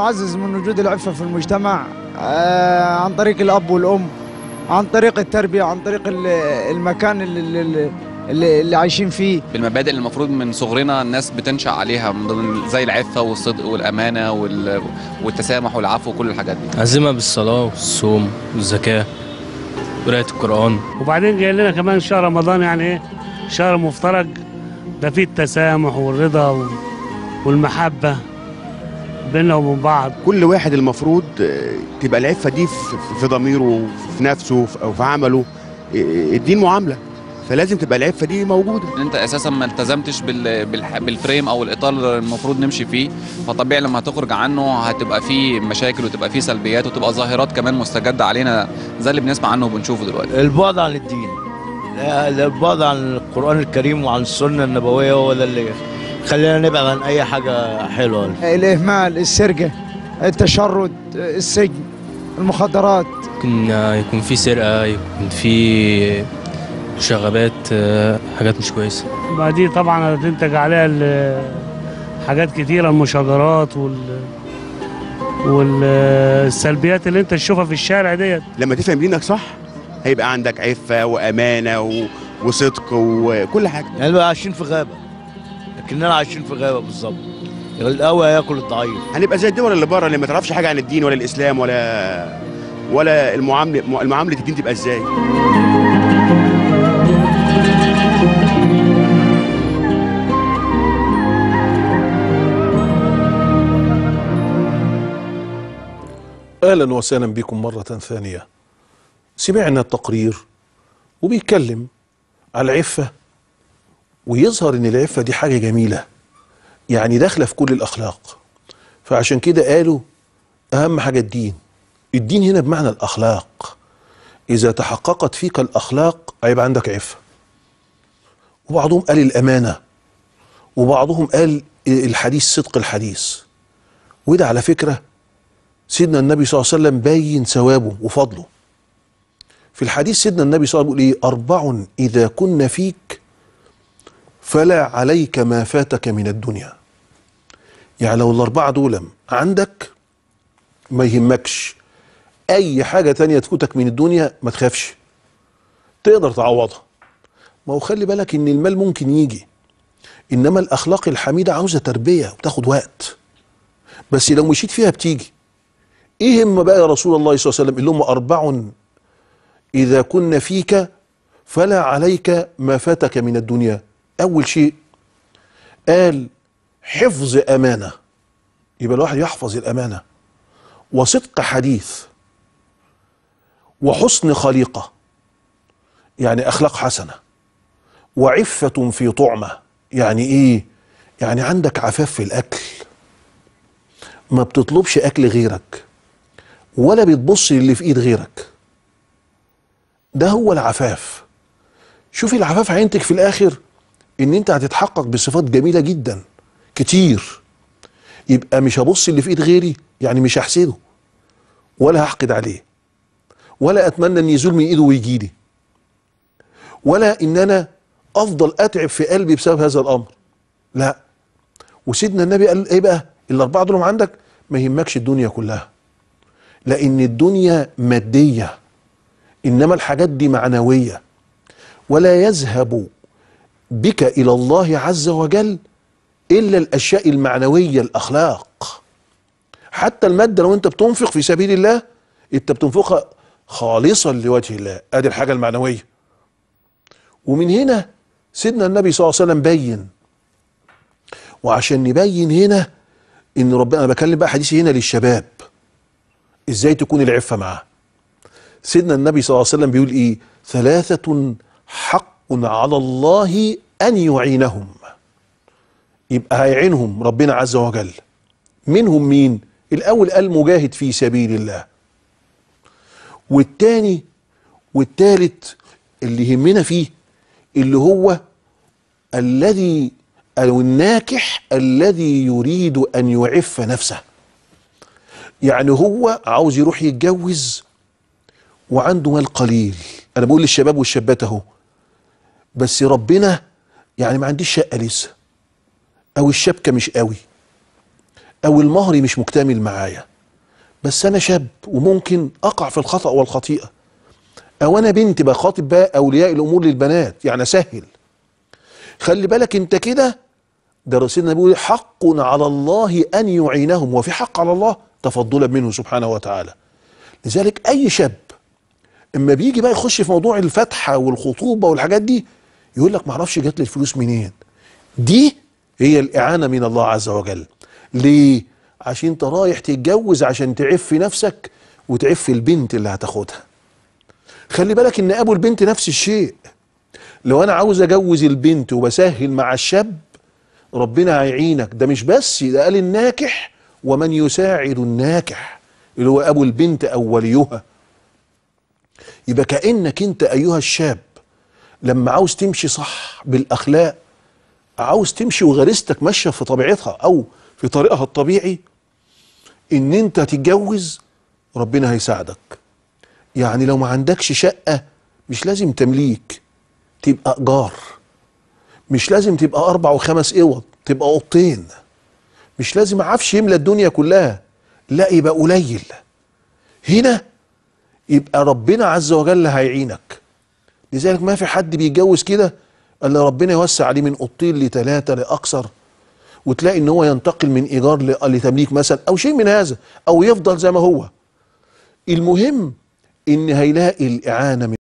نعزز من وجود العفة في المجتمع آه، عن طريق الأب والأم عن طريق التربية عن طريق ال- المكان اللي, اللي, اللي, اللي عايشين فيه بالمبادئ اللي المفروض من صغرنا الناس بتنشأ عليها من ضمن زي العفة والصدق والأمانة وال- والتسامح والعفو وكل الحاجات دي عزمها بالصلاة والصوم والزكاة قراءة القرآن وبعدين جاي لنا كمان شهر رمضان يعني ايه شهر مفترج ده فيه التسامح والرضا و- والمحبة بيننا وبين بعض كل واحد المفروض آه، تبقى العفه دي في في ضميره في نفسه في- او في عمله آه، الدين معامله فلازم تبقى العفه دي موجوده ان انت اساسا ما التزمتش بال... بال... بالفريم او الاطار اللي المفروض نمشي فيه فطبيعي لما هتخرج عنه هتبقى فيه مشاكل وتبقى فيه سلبيات وتبقى ظاهرات كمان مستجده علينا زي اللي بنسمع عنه وبنشوفه دلوقتي البعد عن الدين لا- لا، البعد عن القرآن الكريم وعن السنة النبوية هو ده اللي خلينا نبعد عن أي حاجة حلوة الإهمال السرقة التشرد السجن المخدرات ممكن يكون في سرقة يكون في شغبات آه، حاجات مش كويسة ما دي طبعا هتنتج عليها ال- حاجات كتيرة المشاجرات وال والسلبيات اللي انت تشوفها في الشارع ديت لما تفهم دينك صح هيبقى عندك عفه وامانه و... وصدق وكل حاجه يعني بقى عايشين في غابة لكننا عايشين في غابة بالظبط القوي هياكل الضعيف هنبقى زي الدول اللي بره اللي ما تعرفش حاجه عن الدين ولا الاسلام ولا ولا المعامله المعامله الدين تبقى ازاي اهلا وسهلا بكم مره ثانيه سمعنا التقرير وبيتكلم على العفه ويظهر ان العفه دي حاجه جميله يعني داخله في كل الاخلاق فعشان كده قالوا اهم حاجه الدين الدين هنا بمعنى الاخلاق اذا تحققت فيك الاخلاق هيبقى عندك عفه وبعضهم قال الامانه وبعضهم قال الحديث صدق الحديث وده على فكره سيدنا النبي صلى الله عليه وسلم باين ثوابه وفضله في الحديث سيدنا النبي صلى الله عليه وسلم بيقول ايه اربع اذا كن فيك فلا عليك ما فاتك من الدنيا يعني لو الاربعه دول عندك ما يهمكش اي حاجه تانية تفوتك من الدنيا ما تخافش تقدر تعوضها ما هو خلي بالك ان المال ممكن يجي انما الاخلاق الحميده عاوزه تربيه وتاخد وقت بس لو مشيت فيها بتيجي ايه هم بقى يا رسول الله صلى الله عليه وسلم اللي هم اربع اذا كن فيك فلا عليك ما فاتك من الدنيا اول شيء قال حفظ امانه يبقى الواحد يحفظ الامانه وصدق حديث وحسن خليقه يعني اخلاق حسنه وعفه في طعمه يعني ايه يعني عندك عفاف في الاكل ما بتطلبش اكل غيرك ولا بتبص للي في ايد غيرك ده هو العفاف شوف العفاف هينتج في الاخر ان انت هتتحقق بصفات جميله جدا كتير يبقى مش هبص اللي في ايد غيري يعني مش هحسده ولا هحقد عليه ولا اتمنى ان يزول من ايده ويجيلي ولا ان انا افضل اتعب في قلبي بسبب هذا الامر لا وسيدنا النبي قال ايه بقى الاربعه دول عندك ما يهمكش الدنيا كلها لان الدنيا ماديه انما الحاجات دي معنويه ولا يذهب بك الى الله عز وجل الا الاشياء المعنويه الاخلاق حتى الماده لو انت بتنفق في سبيل الله انت بتنفقها خالصا لوجه الله ادي الحاجه المعنويه ومن هنا سيدنا النبي صلى الله عليه وسلم بين وعشان نبين هنا ان ربنا انا بكلم بقى حديثي هنا للشباب ازاي تكون العفه معاه سيدنا النبي صلى الله عليه وسلم بيقول ايه ثلاثه حق على الله ان يعينهم يبقى هيعينهم ربنا عز وجل منهم مين الاول قال مجاهد في سبيل الله والتاني والتالت اللي يهمنا فيه اللي هو الذي أو الناكح الذي يريد أن يعف نفسه يعني هو عاوز يروح يتجوز وعنده مال قليل أنا بقول للشباب والشابات أهو بس ربنا يعني ما عنديش شقة لسه أو الشبكة مش قوي او المهر مش مكتمل معايا بس انا شاب وممكن اقع في الخطأ والخطيئة او انا بنت بخاطب بقى اولياء الامور للبنات يعني اسهل خلي بالك انت كده ده رسولنا بيقول حق على الله ان يعينهم وفي حق على الله تفضلا منه سبحانه وتعالى لذلك اي شاب اما بيجي بقى يخش في موضوع الفتحه والخطوبه والحاجات دي يقول لك معرفش جات لي الفلوس منين دي هي الاعانه من الله عز وجل ليه عشان انت رايح تتجوز عشان تعف نفسك وتعف البنت اللي هتاخدها خلي بالك ان ابو البنت نفس الشيء لو انا عاوز اجوز البنت وبسهل مع الشاب ربنا هيعينك ده مش بس ده قال الناكح ومن يساعد الناكح اللي هو ابو البنت او وليها يبقى كانك انت ايها الشاب لما عاوز تمشي صح بالاخلاق عاوز تمشي وغريزتك ماشيه في طبيعتها او في طريقها الطبيعي ان انت تتجوز ربنا هيساعدك يعني لو ما عندكش شقه مش لازم تمليك تبقى ايجار مش لازم تبقى اربع وخمس اوض تبقى اوضتين مش لازم عفش يملى الدنيا كلها لا يبقى قليل هنا يبقى ربنا عز وجل هيعينك لذلك ما في حد بيتجوز كده الا ربنا يوسع عليه من اوضتين لثلاثه لاكثر وتلاقي ان هو ينتقل من ايجار ل- لتمليك مثلا او شيء من هذا او يفضل زي ما هو المهم ان هيلاقي الاعانه من